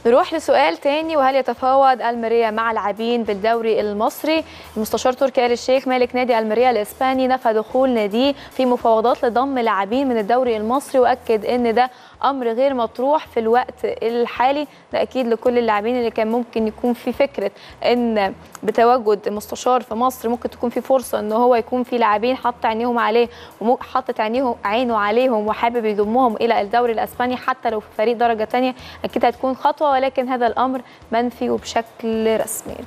نروح لسؤال تاني وهل يتفاوض الميريا مع لاعبين بالدوري المصري المستشار تركي آل الشيخ مالك نادي الميريا الاسباني نفى دخول ناديه في مفاوضات لضم لاعبين من الدوري المصري واكد ان ده امر غير مطروح في الوقت الحالي ده اكيد لكل اللاعبين اللي كان ممكن يكون في فكره ان بتواجد مستشار في مصر ممكن تكون في فرصه ان هو يكون في لاعبين حط عينيهم عليه وحاطط عينيه عينه عليهم وحابب يضمهم الى الدوري الاسباني حتى لو في فريق درجه ثانيه اكيد هتكون خطوه ولكن هذا الامر منفي وبشكل رسمي